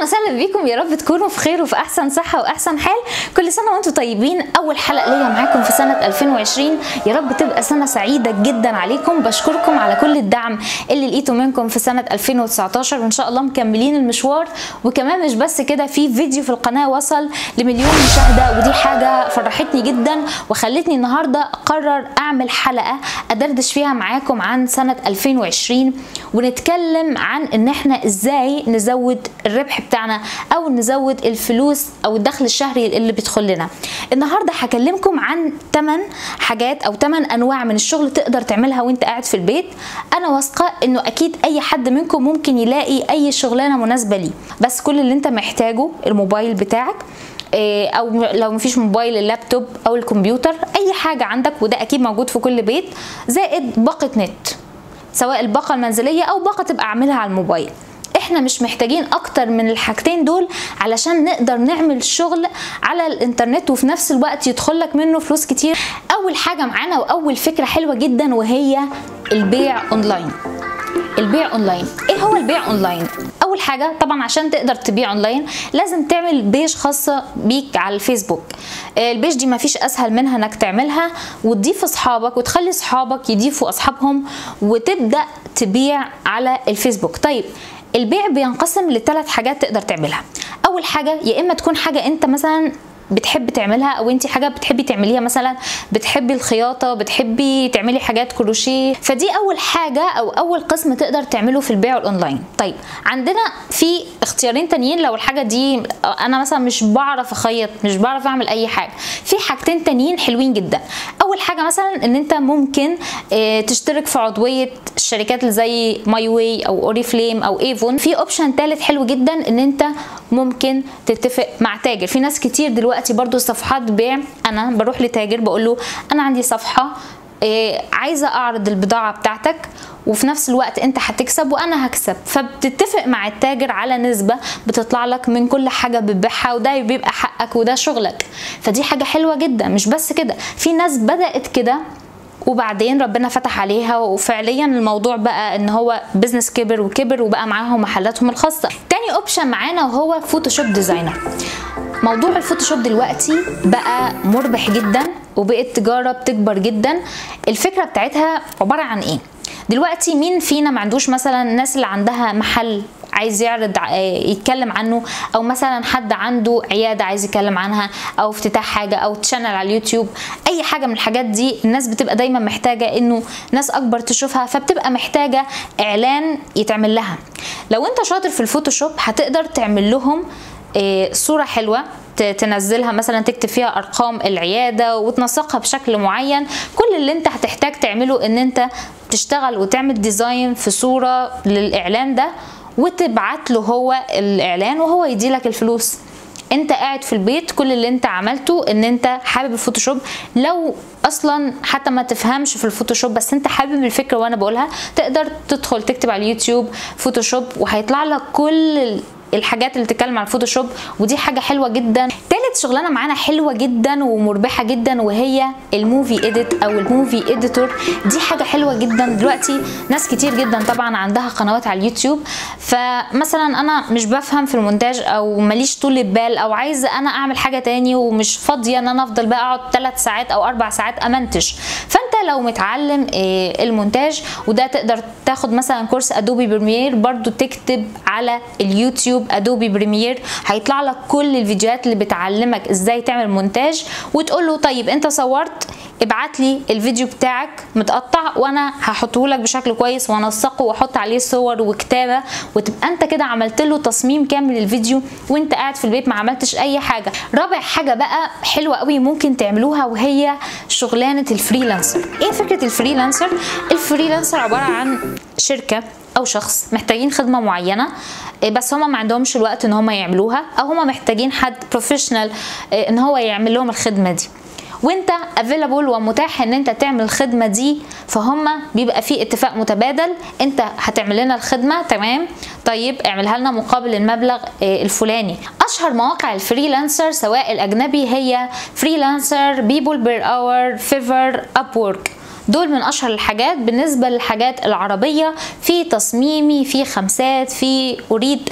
وسهلا بيكم يا رب تكونوا في خير وفي احسن صحه واحسن حال كل سنه وانتم طيبين اول حلقه ليا معاكم في سنه 2020 يا رب تبقى سنه سعيده جدا عليكم بشكركم على كل الدعم اللي لقيته منكم في سنه 2019 وان شاء الله مكملين المشوار وكمان مش بس كده في فيديو في القناه وصل لمليون مشاهده ودي حاجه فرحتني جدا وخلتني النهارده اقرر اعمل حلقه ادردش فيها معاكم عن سنه 2020 ونتكلم عن ان احنا ازاي نزود الربح بتاعنا او نزود الفلوس او الدخل الشهري اللي بيدخل لنا النهارده هكلمكم عن 8 حاجات او 8 انواع من الشغل تقدر تعملها وانت قاعد في البيت انا واثقه انه اكيد اي حد منكم ممكن يلاقي اي شغلانه مناسبه ليه بس كل اللي انت محتاجه الموبايل بتاعك او لو مفيش موبايل اللابتوب او الكمبيوتر اي حاجه عندك وده اكيد موجود في كل بيت زائد باقه نت سواء الباقه المنزليه او باقه تبقى اعملها على الموبايل احنا مش محتاجين اكتر من الحاجتين دول علشان نقدر نعمل شغل على الانترنت وفي نفس الوقت يدخل لك منه فلوس كتير اول حاجه معانا واول فكره حلوه جدا وهي البيع اونلاين البيع اونلاين ايه هو البيع اونلاين اول حاجه طبعا عشان تقدر تبيع اونلاين لازم تعمل بيج خاصه بيك على الفيسبوك البيج دي مفيش اسهل منها انك تعملها وتضيف اصحابك وتخلي اصحابك يضيفوا اصحابهم وتبدا تبيع على الفيسبوك طيب البيع بينقسم لثلاث حاجات تقدر تعملها اول حاجه يا اما تكون حاجه انت مثلا بتحب تعملها او انت حاجه بتحبي تعمليها مثلا بتحبي الخياطه بتحبي تعملي حاجات كروشيه فدي اول حاجه او اول قسم تقدر تعمله في البيع الاونلاين طيب عندنا في اختيارين تانيين لو الحاجه دي انا مثلا مش بعرف اخيط مش بعرف اعمل اي حاجه في حاجتين تانيين حلوين جدا اول حاجه مثلا ان انت ممكن تشترك في عضويه الشركات اللي زي ماي واي او اوري فليم او ايفون في اوبشن ثالث حلو جدا ان انت ممكن تتفق مع تاجر في ناس كتير دلوقتي برضو صفحات بيع انا بروح لتاجر بقول له انا عندي صفحه إيه عايزه اعرض البضاعه بتاعتك وفي نفس الوقت انت هتكسب وانا هكسب فبتتفق مع التاجر على نسبه بتطلع لك من كل حاجه بتبيعها وده بيبقى حقك وده شغلك فدي حاجه حلوه جدا مش بس كده في ناس بدات كده وبعدين ربنا فتح عليها وفعليا الموضوع بقى ان هو بزنس كبر وكبر وبقى معاهم محلاتهم الخاصه تاني اوبشن معانا وهو فوتوشوب ديزاينر موضوع الفوتوشوب دلوقتي بقى مربح جدا وبقت تجاره بتكبر جدا الفكره بتاعتها عباره عن ايه دلوقتي مين فينا ما عندوش مثلا الناس اللي عندها محل عايز يعرض يتكلم عنه او مثلا حد عنده عياده عايز يتكلم عنها او افتتاح حاجه او تشانل على اليوتيوب اي حاجه من الحاجات دي الناس بتبقى دايما محتاجه انه ناس اكبر تشوفها فبتبقى محتاجه اعلان يتعمل لها لو انت شاطر في الفوتوشوب هتقدر تعمل لهم صوره حلوه تنزلها مثلا تكتب فيها ارقام العياده وتنسقها بشكل معين كل اللي انت هتحتاج تعمله ان انت تشتغل وتعمل ديزاين في صوره للاعلان ده وتبعت له هو الاعلان وهو يديلك الفلوس انت قاعد في البيت كل اللي انت عملته ان انت حابب الفوتوشوب لو اصلا حتى ما تفهمش في الفوتوشوب بس انت حابب الفكره وانا بقولها تقدر تدخل تكتب على اليوتيوب فوتوشوب وهيطلع لك كل الحاجات اللي بتتكلم عن الفوتوشوب ودي حاجه حلوه جدا تالت شغلانه معانا حلوه جدا ومربحه جدا وهي الموفي اديت او الموفي اديتور دي حاجه حلوه جدا دلوقتي ناس كتير جدا طبعا عندها قنوات على اليوتيوب فمثلا انا مش بفهم في المونتاج او ماليش طول بال او عايزه انا اعمل حاجه تاني ومش فاضيه ان انا افضل بقى اقعد 3 ساعات او 4 ساعات امنتج فانت لو متعلم المونتاج وده تقدر تاخد مثلا كورس ادوبي بريمير برضو تكتب على اليوتيوب ادوبي بريمير هيطلع لك كل الفيديوهات اللي بتعلمك ازاي تعمل مونتاج وتقول له طيب انت صورت ابعت لي الفيديو بتاعك متقطع وانا هحطه لك بشكل كويس وانسقه واحط عليه صور وكتابه وتبقى انت كده عملت له تصميم كامل للفيديو وانت قاعد في البيت ما عملتش اي حاجه رابع حاجه بقى حلوه قوي ممكن تعملوها وهي شغلانه الفريلانسر ايه فكره الفريلانسر الفريلانسر عباره عن شركه او شخص محتاجين خدمه معينه بس هما ما عندهمش الوقت ان هما يعملوها او هما محتاجين حد بروفيشنال ان هو يعمل لهم الخدمه دي وانت افيلابل ومتاح ان انت تعمل الخدمه دي فهم بيبقى في اتفاق متبادل انت هتعمل لنا الخدمه تمام طيب اعملها لنا مقابل المبلغ الفلاني اشهر مواقع الفريلانسر سواء الاجنبي هي فريلانسر بيبول بير اور فيفر ابورك دول من اشهر الحاجات بالنسبه للحاجات العربيه في تصميمي في خمسات في اريد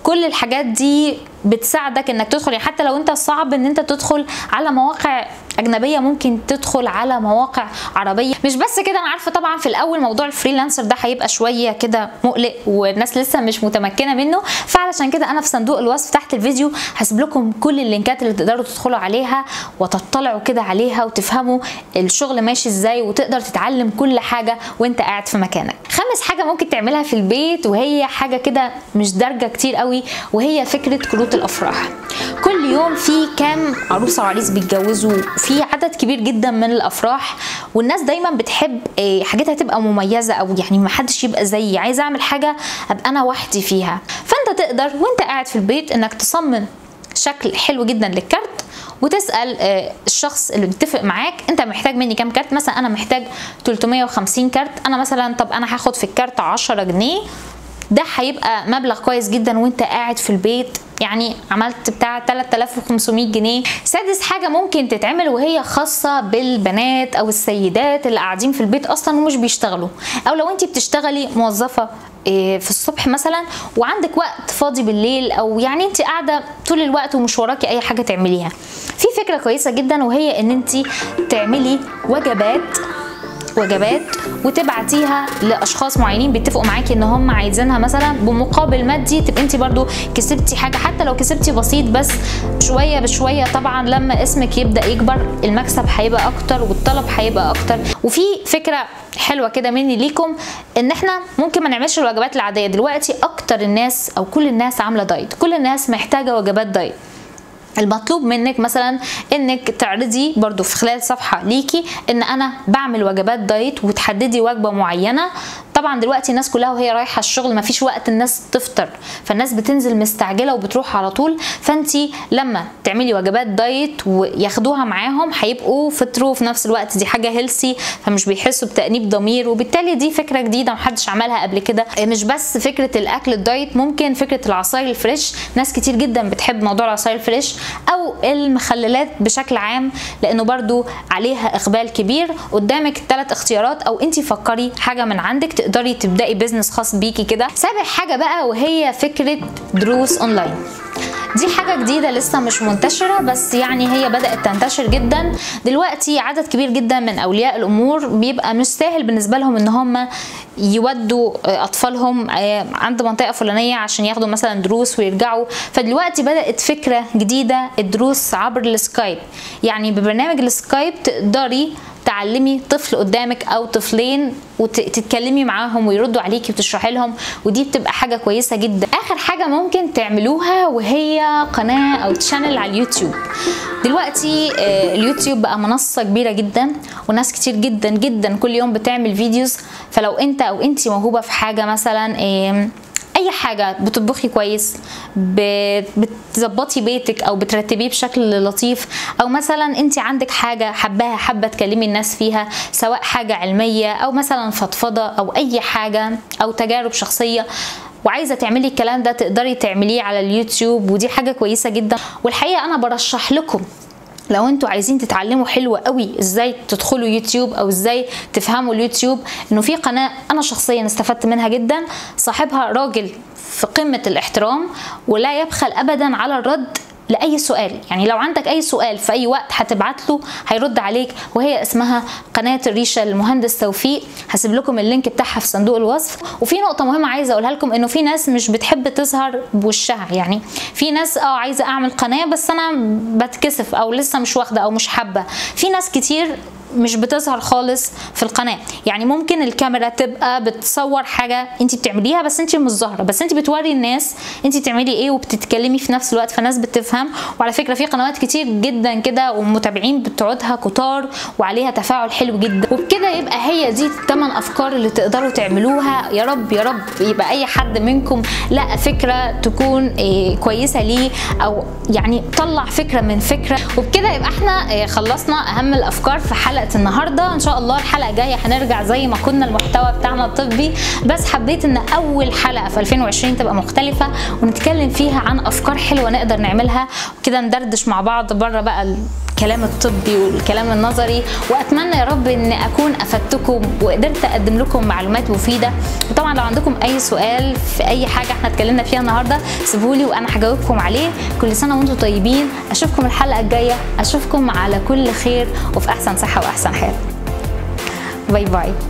كل الحاجات دي بتساعدك انك تدخل يعني حتى لو انت صعب ان انت تدخل على مواقع اجنبيه ممكن تدخل على مواقع عربيه مش بس كده انا عارفه طبعا في الاول موضوع الفريلانسر ده هيبقى شويه كده مقلق والناس لسه مش متمكنه منه فعلشان كده انا في صندوق الوصف تحت الفيديو هسيب لكم كل اللينكات اللي تقدروا تدخلوا عليها وتطلعوا كده عليها وتفهموا الشغل ماشي ازاي وتقدر تتعلم كل حاجه وانت قاعد في مكانك خامس حاجه ممكن تعملها في البيت وهي حاجه كده مش دارجه كتير قوي وهي فكره كروت الافراح كل يوم في كام عروسه وعريس بيتجوزوا في عدد كبير جدا من الافراح والناس دايما بتحب حاجتها تبقى مميزه او يعني ما حدش يبقى زيي عايزه اعمل حاجه ابقى انا وحدي فيها فانت تقدر وانت قاعد في البيت انك تصمم شكل حلو جدا للكارت وتسال الشخص اللي بيتفق معاك انت محتاج مني كام كارت مثلا انا محتاج 350 كارت انا مثلا طب انا هاخد في الكارت 10 جنيه ده هيبقى مبلغ كويس جدا وانت قاعد في البيت يعني عملت بتاع 3500 جنيه سادس حاجه ممكن تتعمل وهي خاصه بالبنات او السيدات اللي قاعدين في البيت اصلا ومش بيشتغلوا او لو انت بتشتغلي موظفه في الصبح مثلا وعندك وقت فاضي بالليل او يعني انت قاعده طول الوقت ومش وراكي اي حاجه تعمليها في فكره كويسه جدا وهي ان انت تعملي وجبات وجبات وتبعتيها لاشخاص معينين بيتفقوا معاكي ان هم عايزينها مثلا بمقابل مادي تبقى انت برضو كسبتي حاجه حتى لو كسبتي بسيط بس شويه بشويه طبعا لما اسمك يبدا يكبر المكسب هيبقى اكتر والطلب هيبقى اكتر وفي فكره حلوه كده مني ليكم ان احنا ممكن ما نعملش الوجبات العاديه دلوقتي اكتر الناس او كل الناس عامله دايت كل الناس محتاجه وجبات دايت المطلوب منك مثلا انك تعرضي برضو في خلال صفحه ليكي ان انا بعمل وجبات دايت وتحددي وجبه معينه طبعا دلوقتي الناس كلها وهي رايحه الشغل مفيش وقت الناس تفطر فالناس بتنزل مستعجله وبتروح على طول فانت لما تعملي وجبات دايت وياخدوها معاهم هيبقوا فطروا في نفس الوقت دي حاجه هيلسي فمش بيحسوا بتانيب ضمير وبالتالي دي فكره جديده محدش عملها قبل كده مش بس فكره الاكل الدايت ممكن فكره العصاير الفريش ناس كتير جدا بتحب موضوع العصاير الفريش او المخللات بشكل عام لانه برضو عليها اقبال كبير قدامك ثلاث اختيارات او انت فكري حاجه من عندك تقدري تبداي بيزنس خاص بيكي كده سابع حاجه بقى وهي فكره دروس اونلاين دي حاجة جديدة لسه مش منتشرة بس يعني هي بدأت تنتشر جدا دلوقتي عدد كبير جدا من أولياء الأمور بيبقى مش سهل بالنسبة لهم إن هم يودوا أطفالهم عند منطقة فلانية عشان ياخدوا مثلا دروس ويرجعوا فدلوقتي بدأت فكرة جديدة الدروس عبر السكايب يعني ببرنامج السكايب تقدري تعلمي طفل قدامك او طفلين وتتكلمي معاهم ويردوا عليكي وتشرحي لهم ودي بتبقى حاجه كويسه جدا اخر حاجه ممكن تعملوها وهي قناه او تشانل على اليوتيوب دلوقتي اليوتيوب بقى منصه كبيره جدا وناس كتير جدا جدا كل يوم بتعمل فيديوز فلو انت او انت موهوبه في حاجه مثلا اي حاجه بتطبخي كويس بتظبطي بيتك او بترتبيه بشكل لطيف او مثلا انت عندك حاجه حباها حابه تكلمي الناس فيها سواء حاجه علميه او مثلا فضفضه او اي حاجه او تجارب شخصيه وعايزه تعملي الكلام ده تقدري تعمليه على اليوتيوب ودي حاجه كويسه جدا والحقيقه انا برشح لكم لو انتوا عايزين تتعلموا حلو قوي ازاي تدخلوا يوتيوب او ازاي تفهموا اليوتيوب انه في قناه انا شخصيا استفدت منها جدا صاحبها راجل في قمه الاحترام ولا يبخل ابدا على الرد لاي سؤال يعني لو عندك اي سؤال في اي وقت هتبعت له هيرد عليك وهي اسمها قناه الريشه المهندس توفيق هسيب لكم اللينك بتاعها في صندوق الوصف وفي نقطه مهمه عايزه اقولها لكم انه في ناس مش بتحب تظهر بوشها يعني في ناس اه عايزه اعمل قناه بس انا بتكسف او لسه مش واخده او مش حابه في ناس كتير مش بتظهر خالص في القناه يعني ممكن الكاميرا تبقى بتصور حاجه انت بتعمليها بس انت مش ظاهره بس انت بتوري الناس انت بتعملي ايه وبتتكلمي في نفس الوقت فالناس بتفهم وعلى فكره في قنوات كتير جدا كده ومتابعين بتقعدها كتار وعليها تفاعل حلو جدا وبكده يبقى هي دي الثمان افكار اللي تقدروا تعملوها يا رب يا رب يبقى اي حد منكم لقى فكره تكون إيه كويسه ليه او يعني طلع فكره من فكره وبكده يبقى احنا إيه خلصنا اهم الافكار في حلقه حلقه النهارده ان شاء الله الحلقه الجايه هنرجع زي ما كنا المحتوى بتاعنا الطبي بس حبيت ان اول حلقه في 2020 تبقى مختلفه ونتكلم فيها عن افكار حلوه نقدر نعملها وكده ندردش مع بعض بره بقى الكلام الطبي والكلام النظري واتمنى يا رب ان اكون افدتكم وقدرت اقدم لكم معلومات مفيده وطبعا لو عندكم اي سؤال في اي حاجه احنا اتكلمنا فيها النهارده سيبولي وانا هجاوبكم عليه كل سنه وانتم طيبين اشوفكم الحلقه الجايه اشوفكم على كل خير وفي احسن صحه واحسن حال باي باي